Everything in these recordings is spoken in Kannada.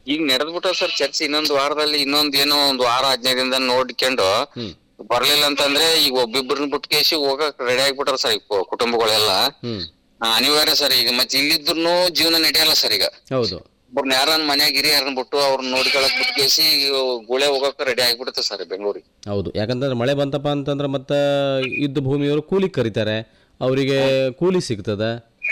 ಈಗ ನಡೆದ್ಬಿಟ್ಟ ಸರ್ ಚರ್ಚೆ ಇನ್ನೊಂದು ವಾರದಲ್ಲಿ ಇನ್ನೊಂದ್ ಏನೋ ಒಂದ್ ವಾರ ಹದಿನೈದು ದಿನದ ನೋಡ್ಕೊಂಡು ಹ್ಮ್ ಬರ್ಲಿಲ್ಲ ಅಂತಂದ್ರೆ ಈಗ ಒಬ್ಬಿಬ್ಬರನ್ನ ಬಿಟ್ಕೇಸಿ ಹೋಗಕ್ ರೆಡಿ ಆಗ್ಬಿಟ್ಟಾರ ಸರ್ ಈಗ ಕು- ಕುಟುಂಬಗಳೆಲ್ಲ ಹ್ಮ್ ಆ, ಅನಿವಾರ್ಯ ಸರ್ ಈಗ ಮತ್ತೆ ಇಲ್ಲಿದ್ರು ಜೀವನ ನಡೆಯಲ್ಲ ಸರ್ ಈಗ ಹೌದು ಒಬ್ರನ್ನ ಯಾರನ್ನ ಮನ್ಯಾಗ ಹಿರಿಯರನ್ನ ಬಿಟ್ಟು ಅವ್ರನ್ನ ನೋಡ್ಕೊಳಕ್ ಬಿಟ್ಕೇಸಿ ಈಗ ಗುಳೆ ಹೋಗಕ್ ರೆಡಿ ಆಗ್ಬಿಡುತ್ತೆ ಸರ್ ಬೆಂಗಳೂರಿಗೆ ಹೌದು ಯಾಕಂತಂದ್ರೆ ಮಳೆ ಬಂತಪ್ಪ ಅಂತಂದ್ರೆ ಮತ್ತೆ ಇದ್ದ ಭೂಮಿಯವರು ಕೂಲಿ ಕರೀತಾರೆ ಅವರಿಗೆ ಕೂಲಿ ಸಿಗ್ತದ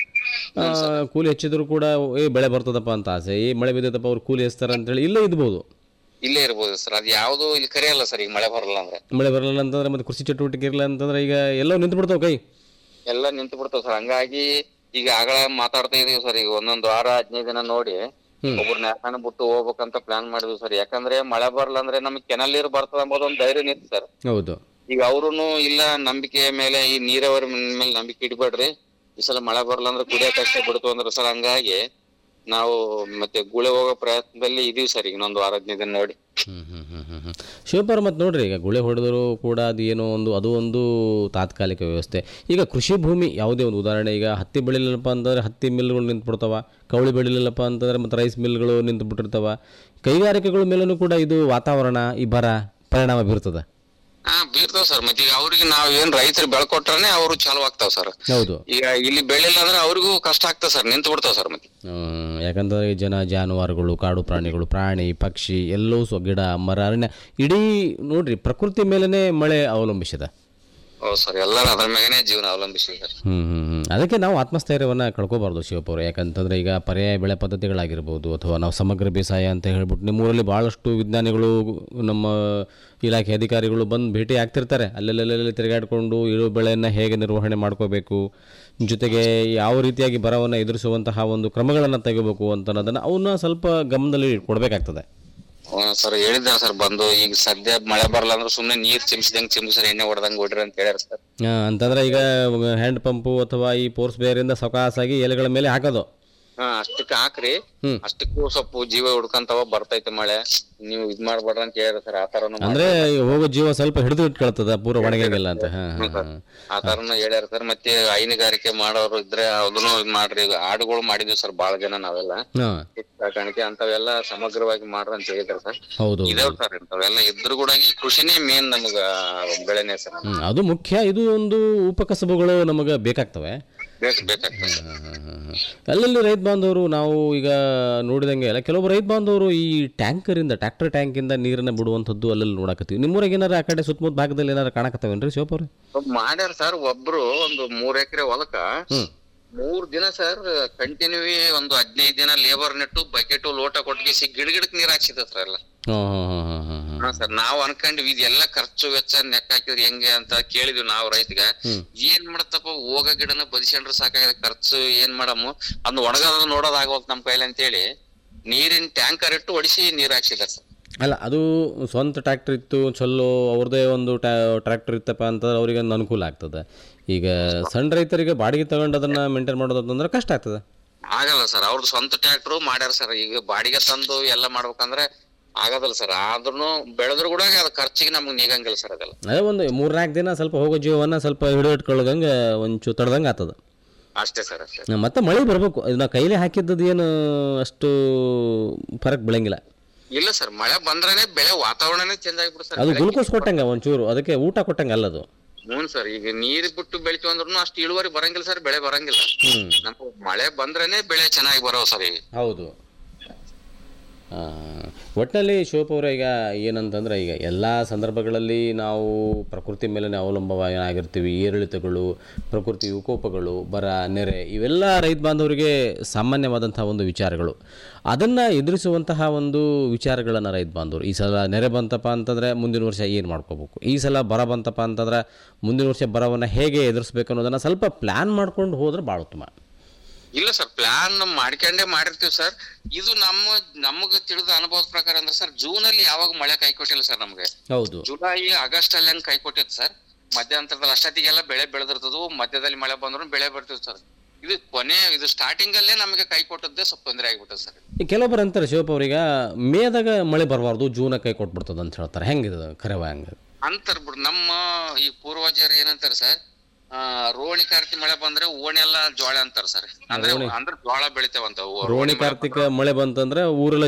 ಆ, ಕೂಲಿ ಹೆಚ್ಚಿದ್ರು ಕೂಡ ಏ ಬೆಳೆ ಬರ್ತದಪ್ಪ ಅಂತ ಆಸೆ ಈ ಮಳೆ ಬಿದ್ದದಪ್ಪ ಅವ್ರು ಕೂಲಿ ಹಚ್ತಾರೆ ಅಂತೇಳಿ ಇಲ್ಲೇ ಇದ್ಬೋದು ಇಲ್ಲೇ ಇರ್ಬೋದು ಸರ್ ಅದ್ ಯಾವ್ದು ಇಲ್ಲಿ ಕರೆಯಲ್ಲ ಸರ್ ಈಗ ಮಳೆ ಬರಲ್ಲ ಅಂದ್ರೆ ಮಳೆ ಬರಲ್ಲ ಅಂತಂದ್ರೆ ಮತ್ತೆ ಕೃಷಿ ಚಟುವಟಿಕೆ ಇರಲ್ಲ ಅಂತಂದ್ರೆ ಈಗ ಎಲ್ಲೋ ನಿಂತು ಬಿಡ್ತಾವ ಕೈ ಎಲ್ಲ ನಿಂತು ಬಿಡ್ತಾವ ಸರ್ ಹಂಗಾಗಿ ಈಗ ಆಗಳ ಮಾತಾಡ್ತಾ ಇದೀವಿ ಸರ್ ಈಗ ಒಂದೊಂದ್ ವಾರ ಹದಿನೈದು ದಿನ ನೋಡಿ ಹ್ಮ್. ಒಬ್ರನ್ನ ಯಾಕಂದ್ರೆ ಬಿಟ್ಟು ಹೋಗ್ಬೇಕಂತ ಪ್ಲಾನ್ ಮಾಡಿದ್ವಿ ಸರ್ ಯಾಕಂದ್ರೆ ಮಳೆ ಬರಲ್ಲ ಅಂದ್ರೆ ನಮ್ಗೆ ಕೆನಲ್ ನೀರು ಬರ್ತದ ಎಂಬುದು ಒಂದು ಧೈರ್ಯ ನಿಂತು ಸರ್ ಹೌದು ಈಗ ಅವ್ರುನು ಇಲ್ಲ ನಂಬಿಕೆ ಮೇಲೆ ಈ ನೀರಾವರಿ ಮೇಲೆ ನಂಬಿಕೆ ಇಡ್ಬೇಡ್ರಿ ಈ ಸಲ ಮಳೆ ಬರಲ್ಲ ಅಂದ್ರೆ ಕುಡಿಯಕ್ ಅಷ್ಟೇ ಬಿಡ್ತು ಅಂದ್ರೆ ಸರ್ ಹಂಗಾಗಿ ನಾವು ಮತ್ತೆ ಗುಳೆ ಹೋಗೋ ಪ್ರಯತ್ನದಲ್ಲಿ ಇದೀವಿ ಸರ್ ಈಗ ಇನ್ನೊಂದು ವಾರ ಹದಿನೈದು ದಿನ ನೋಡಿ ಹ್ಮ್ ಹ್ಮ್ ಹ್ಮ್ ಹ್ಮ್ ಹ್ಮ್ ಶಿವಪರ ಮತ್ತು ನೋಡ್ರಿ ಈಗ ಗುಳೆ ಹೊಡೆದ್ರು ಕೂಡ ಅದು ಏನೋ ಒಂದು ಅದು ಒಂದು ತಾತ್ಕಾಲಿಕ ವ್ಯವಸ್ಥೆ ಈಗ ಕೃಷಿ ಭೂಮಿ ಯಾವುದೇ ಒಂದು ಉದಾಹರಣೆ ಈಗ ಹತ್ತಿ ಬೆಳಿಲಿಲ್ಲಪ್ಪ ಅಂತಂದ್ರೆ ಹತ್ತಿ ಮಿಲ್ಗಳು ನಿಂತು ಬಿಡ್ತಾವ ಕವಳಿ ಬೆಳಿಲಿಲ್ಲಪ್ಪ ಅಂತಂದ್ರೆ ಮತ್ತು ರೈಸ್ ಮಿಲ್ಗಳು ನಿಂತು ಬಿಟ್ಟಿರ್ತಾವ ಕೈಗಾರಿಕೆಗಳ ಮೇಲೂ ಕೂಡ ಇದು ವಾತಾವರಣ ಈ ಬರ ಪರಿಣಾಮ ಬೀರ್ತದೆ ಹಾ ಬೀರ್ತಾವ್ ಸರ್ ಮತ್ತೆ ಈಗ ಅವ್ರಿಗೆ ನಾವ್ ಏನ್ ರೈತರು ಬೆಳ್ಕೊಟ್ರನೆ ಅವ್ರು ಚಾಲು ಆಗ್ತಾವ್ ಸರ್ ಹೌದು ಈಗ ಇಲ್ಲಿ ಬೆಳಿಲ್ಲ ಅಂದ್ರೆ ಅವ್ರಿಗೂ ಕಷ್ಟ ಆಗ್ತದೆ ಸರ್ ನಿಂತು ಬಿಡ್ತಾವ್ ಸರ್ ಮತ್ತೆ ಹ್ಮ್, ಯಾಕಂದ್ರೆ ಈ ಜನ ಜಾನುವಾರುಗಳು ಕಾಡು ಪ್ರಾಣಿಗಳು ಪ್ರಾಣಿ ಪಕ್ಷಿ ಎಲ್ಲವೂ ಸ್ವ ಗಿಡ ಮರ ಅರಣ್ಯ ಇಡೀ ನೋಡ್ರಿ ಪ್ರಕೃತಿ ಮೇಲೇ ಮಳೆ ಅವಲಂಬಿಸಿದೆ ಹೌದು ಸರ್ ಎಲ್ಲರೂ ಅದ್ರ ಮ್ಯಾಗನೆ ಜೀವನ ಅವಲಂಬಿಸಿ ಸರ್ ಹ್ಮ್ ಹ್ಮ್ ಹ್ಮ್. ಅದಕ್ಕೆ ನಾವು ಆತ್ಮಸ್ಥೈರ್ಯವನ್ನು ಕಳ್ಕೊಬಾರ್ದು ಶಿವಪುರ ಯಾಕಂತಂದ್ರೆ ಈಗ ಪರ್ಯಾಯ ಬೆಳೆ ಪದ್ಧತಿಗಳಾಗಿರ್ಬೋದು ಅಥವಾ ನಾವು ಸಮಗ್ರ ಬೇಸಾಯ ಅಂತ ಹೇಳ್ಬಿಟ್ಟು ನಿಮ್ಮೂರಲ್ಲಿ ಭಾಳಷ್ಟು ವಿಜ್ಞಾನಿಗಳು ನಮ್ಮ ಇಲಾಖೆ ಅಧಿಕಾರಿಗಳು ಬಂದು ಭೇಟಿ ಆಗ್ತಿರ್ತಾರೆ ಅಲ್ಲೆಲ್ಲೆಲ್ಲೆಲ್ಲಿ ತಿರುಗಾಡಿಕೊಂಡು ಇಳು ಬೆಳೆಯನ್ನು ಹೇಗೆ ನಿರ್ವಹಣೆ ಮಾಡ್ಕೋಬೇಕು ಜೊತೆಗೆ ಯಾವ ರೀತಿಯಾಗಿ ಬರವನ್ನು ಎದುರಿಸುವಂತಹ ಒಂದು ಕ್ರಮಗಳನ್ನು ತೆಗೋಬೇಕು ಅಂತ ಅನ್ನೋದನ್ನು ಅವನ್ನ ಸ್ವಲ್ಪ ಗಮನದಲ್ಲಿ ಕೊಡಬೇಕಾಗ್ತದೆ ಸರ್ ಹೇಳಿದ್ದಾರೆ ಸರ್ ಬಂದು ಈಗ ಸದ್ಯ ಮಳೆ ಬರಲ್ಲ ಅಂದ್ರೆ ಸುಮ್ನೆ ನೀರ್ ಚಿಮ್ಸಿದಂಗ್ ಚಿಮ್ಸರ್ ಎಣ್ಣೆ ಹೊಡೆದಂಗ್ ಹೊಡ್ರಿ ಅಂತ ಹೇಳ್ಯಾರ ಸರ್ ಆ, ಅಂತಂದ್ರೆ ಈಗ ಹ್ಯಾಂಡ್ ಪಂಪು ಅಥವಾ ಈ ಫೋರ್ಸ್ ಬೇರಿಂದ ಸೊಕಾಸಾಗಿ ಎಲೆಗಳ ಮೇಲೆ ಹಾಕೋದು ಹಾ ಅಷ್ಟಕ್ಕೆ ಹಾಕ್ರಿ ಹ್ಮ್. ಅಷ್ಟಕ್ಕೂ ಸ್ವಲ್ಪ ಜೀವ ಹುಡ್ಕಂತವ ಬರ್ತೈತೆ ಮಳೆ ನೀವು ಇದ್ ಮಾಡ್ಬೇಡ್ರಿ ಅಂತ ಹೇಳ್ಯಾರ ಸರ್ ಆ ತರನು ಅಂದ್ರೆ ಹೋಗೋ ಜೀವ ಸ್ವಲ್ಪ ಹಿಡಿದು ಇಟ್ಕೊಳ್ತದ ಪೂರ ಒಣಗಂಗಿಲ್ಲ ಅಂತ ಹಾ ಹಾ ಹಾ ಆ ತರನು ಹೇಳ್ಯಾರ ಸರ್ ಮತ್ತೆ ಹೈನುಗಾರಿಕೆ ಮಾಡೋರು ಇದ್ರೆ ಅದನ್ನು ಇದ್ ಮಾಡ್ರಿ ಈಗ ಆಡುಗಳು ಮಾಡಿದ್ವಿ ಸರ್ ಬಾಳ ಜನ ನಾವೆಲ್ಲ ಹಾ ಸಾಕಾಣಿಕೆ ಅಂತವೆಲ್ಲ ಸಮಗ್ರವಾಗಿ ಮಾಡ್ರಿ ಅಂತ ಹೇಳಿದಾರೆ ಸರ್ ಹೌದು ಇದಾವ್ ಸರ್ ಇಂಥವೆಲ್ಲ ಇದ್ರು ಕೂಡ ಈ ಕೃಷಿನೇ ಮೇನ್ ನಮಗ ಬೆಳೆನೇ ಸರ್ ಹ್ಮ್, ಅದು ಮುಖ್ಯ ಇದು ಒಂದು ಉಪಕಸಬುಗಳು ನಮಗೆ ಬೇಕಾಗ್ತವೆ ಬೇಕು ಬೇಕಾಗ್ತದೆ ಹಾ, ಹಾ, ಹಾ, ಹಾ. ಅಲ್ಲಲ್ಲಿ ರೈತ ಬಾಂಧವರು ನಾವು ಈಗ ನೋಡಿದಂಗೆ ಅಲ್ಲ ಕೆಲವೊಬ್ಬ ರೈತ ಬಾಂಧವರು ಈ ಟ್ಯಾಂಕರಿಂದ ಟ್ರ್ಯಾಕ್ಟರ್ ಟ್ಯಾಂಕಿಂದ ನೀರನ್ನ ಬಿಡುವಂಥದ್ದು ಅಲ್ಲಲ್ಲಿ ನೋಡಕತ್ತೀವಿ ನಿಮ್ಮೂರಾಗ ಏನಾರ ಆ ಕಡೆ ಸುತ್ತಮುತ್ತ ಭಾಗದಲ್ಲಿ ಏನಾರ ಕಾಣಕತ್ತವೇನ್ರಿ ಶಿವಪ್ಪ ಅವ್ರೆ ಮಾಡ್ಯಾರ ಸರ್ ಒಬ್ರು ಒಂದು ಮೂರ್ ಎಕರೆ ಹೊಲಕ್ಕ ಹ್ಮ್ ಮೂರ್ ದಿನ ಸರ್ ಕಂಟಿನ್ಯೂ ಒಂದು ಹದಿನೈದು ದಿನ ಲೇಬರ್ ನೆಟ್ಟು ಬಕೆಟ್ ಲೋಟ ಕೊಟ್ಟಿಸಿ ಗಿಡ ಗಿಡಕ್ ನೀರ್ ಹಾಕ್ಸಿದ ಸರ್ ಎಲ್ಲ ಹಾಂ ಹಾಂ ಹಾಂ ಹಾಂ ಹಾಂ ಹಾ ಸರ್ ನಾವ್ ಅನ್ಕೊಂಡ್ವಿ ಇದೆಲ್ಲ ಖರ್ಚು ವೆಚ್ಚ ನೆಕ್ ಹಾಕಿದ್ರಿ ಹೆಂಗೆ ಅಂತ ಕೇಳಿದ್ವಿ ನಾವು ರೈತಗ ಹ್ಮ್. ಏನ್ ಮಾಡತ್ತಪ್ಪ ಹೋಗ ಗಿಡನ ಬದಿಸ್ಕೊಂಡ್ರೆ ಸಾಕಾಗಿದೆ ಖರ್ಚು ಏನ್ ಮಾಡಮ್ಮು ಅದ್ನ ಒಣಗದ ನೋಡೋದ್ ಆಗವಲ್ತ್ ನಮ್ ಕೈಲಿ ಅಂತೇಳಿ ನೀರಿನ ಟ್ಯಾಂಕರ್ ಇಟ್ಟು ಹೊಡಿಸಿ ನೀರ್ ಹಾಕ್ಸಿದ ಸರ್ ಅಲ್ಲ ಅದು ಸ್ವಂತ ಟ್ರ್ಯಾಕ್ಟರ್ ಇತ್ತು ಚಲೋ ಅವ್ರದ್ದೇ ಒಂದು ಟ್ರ್ಯಾಕ್ಟರ್ ಇತ್ತಪ್ಪ ಅಂತಂದ್ರೆ ಅವರಿಗೆ ಒಂದು ಅನುಕೂಲ ಆಗ್ತದೆ ಈಗ ಸಣ್ಣ ರೈತರಿಗೆ ಬಾಡಿಗೆ ತಗೊಂಡು ಅದನ್ನು ಮೇಂಟೈನ್ ಮಾಡೋದು ಅಂತಂದ್ರೆ ಕಷ್ಟ ಆಗ್ತದೆ ಆಗಲ್ಲ ಸರ್ ಅವ್ರದ್ದು ಸ್ವಂತ ಟ್ರ್ಯಾಕ್ಟರ್ ಮಾಡ್ಯಾರ ಸರ್ ಈಗ ಬಾಡಿಗೆ ತಂದು ಎಲ್ಲ ಮಾಡ್ಬೇಕಂದ್ರೆ ಆಗದಲ್ಲ ಸರ್ ಆದ್ರೂ ಬೆಳೆದ್ರು ಕೂಡ ಅದ್ ಖರ್ಚಿಗೆ ನಮ್ಗೆ ನೀಗಂಗಿಲ್ಲ ಸರ್ ಅದೆಲ್ಲ ಅದೇ ಒಂದು ಮೂರ್ನಾಲ್ಕು ದಿನ ಸ್ವಲ್ಪ ಹೋಗೋ ಜೀವವನ್ನು ಸ್ವಲ್ಪ ಹಿಡಿದು ಇಟ್ಕೊಳ್ಳೋದಂಗೆ ಒಂಚೂರು ತಡ್ದಂಗೆ ಆಗ್ತದೆ ಅಷ್ಟೇ ಸರ್ ಅಷ್ಟೇ ಮತ್ತೆ ಮಳೆ ಬರಬೇಕು ಇದನ್ನ ಕೈಲೇ ಹಾಕಿದ್ದದ್ದು ಏನು ಅಷ್ಟು ಫರಕ್ ಬೀಳಂಗಿಲ್ಲ ಇಲ್ಲ ಸರ್ ಮಳೆ ಬಂದ್ರೇನೆ ಬೆಳೆ ವಾತಾವರಣನೇ ಚೇಂಜ್ ಆಗ್ಬಿಡು ಸರ್ ಅದು ಗ್ಲುಕೋಸ್ ಕೊಟ್ಟಂಗೆ ಒಂಚೂರು ಅದಕ್ಕೆ ಊಟ ಕೊಟ್ಟಂಗೆ ಅಲ್ಲದು ಹ್ಞೂ ಸರ್ ಈಗ ನೀರ್ ಬಿಟ್ಟು ಬೆಳಿತೀವಿ ಅಂದ್ರೂ ಅಷ್ಟು ಇಳುವರಿ ಬರಂಗಿಲ್ಲ ಸರ್ ಬೆಳೆ ಬರಂಗಿಲ್ಲ ಹ್ಮ್ ನಮ್ಗೆ ಮಳೆ ಬಂದ್ರೇನೆ ಬೆಳೆ ಚೆನ್ನಾಗಿ ಬರೋ ಸರ್ ಈಗ ಹೌದು ಆ, ಒಟ್ಟಿನಲ್ಲಿ ಶಿವಪ್ಪ ಅವರ ಈಗ ಏನಂತಂದ್ರೆ ಈಗ ಎಲ್ಲ ಸಂದರ್ಭಗಳಲ್ಲಿ ನಾವು ಪ್ರಕೃತಿ ಮೇಲೆ ಅವಲಂಬವಾಗಿರ್ತೀವಿ ಏರಿಳಿತಗಳು ಪ್ರಕೃತಿ ವಿಕೋಪಗಳು ಬರ ನೆರೆ ಇವೆಲ್ಲ ರೈತ ಬಾಂಧವರಿಗೆ ಸಾಮಾನ್ಯವಾದಂಥ ಒಂದು ವಿಚಾರಗಳು ಅದನ್ನು ಎದುರಿಸುವಂತಹ ಒಂದು ವಿಚಾರಗಳನ್ನು ರೈತ ಬಾಂಧವರು ಈ ಸಲ ನೆರೆ ಬಂತಪ್ಪ ಅಂತಂದರೆ ಮುಂದಿನ ವರ್ಷ ಏನು ಮಾಡ್ಕೋಬೇಕು ಈ ಸಲ ಬರ ಬಂತಪ್ಪ ಅಂತಂದ್ರೆ ಮುಂದಿನ ವರ್ಷ ಬರವನ್ನು ಹೇಗೆ ಎದುರಿಸ್ಬೇಕು ಅನ್ನೋದನ್ನು ಸ್ವಲ್ಪ ಪ್ಲ್ಯಾನ್ ಮಾಡ್ಕೊಂಡು ಹೋದ್ರೆ ಭಾಳ ಉತ್ತಮ ಇಲ್ಲ ಸರ್ ಪ್ಲಾನ್ ಮಾಡ್ಕೊಂಡೇ ಮಾಡಿರ್ತೀವಿ ಸರ್ ಇದು ನಮ್ಮ ನಮಗ ತಿಳಿದ ಅನುಭವದ ಪ್ರಕಾರ ಅಂದ್ರೆ ಸರ್ ಜೂನ್ ಅಲ್ಲಿ ಯಾವಾಗ ಮಳೆ ಕೈ ಕೊಟ್ಟಿಲ್ಲ ಸರ್ ನಮ್ಗೆ ಹೌದು ಜುಲೈ ಆಗಸ್ಟ್ ಅಲ್ಲಿ ಹಂಗ್ ಕೈ ಕೊಟ್ಟಿತ್ತು ಸರ್ ಮಧ್ಯಂತರದಲ್ಲಿ ಅಷ್ಟೊತ್ತಿಗೆಲ್ಲ ಬೆಳೆ ಬೆಳೆದಿರ್ತದು ಮಧ್ಯದಲ್ಲಿ ಮಳೆ ಬಂದ್ರು ಬೆಳೆ ಬರ್ತಿತ್ತು ಸರ್ ಇದು ಕೊನೆ ಇದು ಸ್ಟಾರ್ಟಿಂಗ್ ಅಲ್ಲೇ ನಮಗೆ ಕೈ ಕೊಟ್ಟದ್ದೇ ಸ್ವಲ್ಪ ತೊಂದರೆ ಆಗ್ಬಿಟ್ಟದ ಸರ್ ಈ ಕೆಲವೊಬ್ಬರು ಅಂತಾರೆ ಶಿವಪ್ಪ ಅವ್ರೀಗ ಮೇದಾಗ ಮಳೆ ಬರಬಾರ್ದು ಜೂನ ಕೈ ಕೊಟ್ಬಿಡ್ತದೆ ಅಂತ ಹೇಳ್ತಾರೆ ಹೆಂಗಿದೆ ಕರೆವ ಹಂಗೆ ಅಂತರ್ ಬಿಡು ನಮ್ಮ ಈ ಪೂರ್ವಜರು ಏನಂತಾರೆ ಸರ್ ಆ ರೋಹಿಣಿ ಕಾರ್ತಿ ಮಳೆ ಬಂದ್ರೆ ಓಣಿ ಎಲ್ಲ ಜೋಳ ಅಂತಾರ ಸರ್ ಅಂದ್ರೆ ಅಂದ್ರೆ ಜೋಳ ಬೆಳಿತೇವಂತ ರೋಹಿಣಿ ಕಾರ್ತಿಕ ಮಳೆ ಬಂತಂದ್ರೆ ಊರೆಲ್ಲ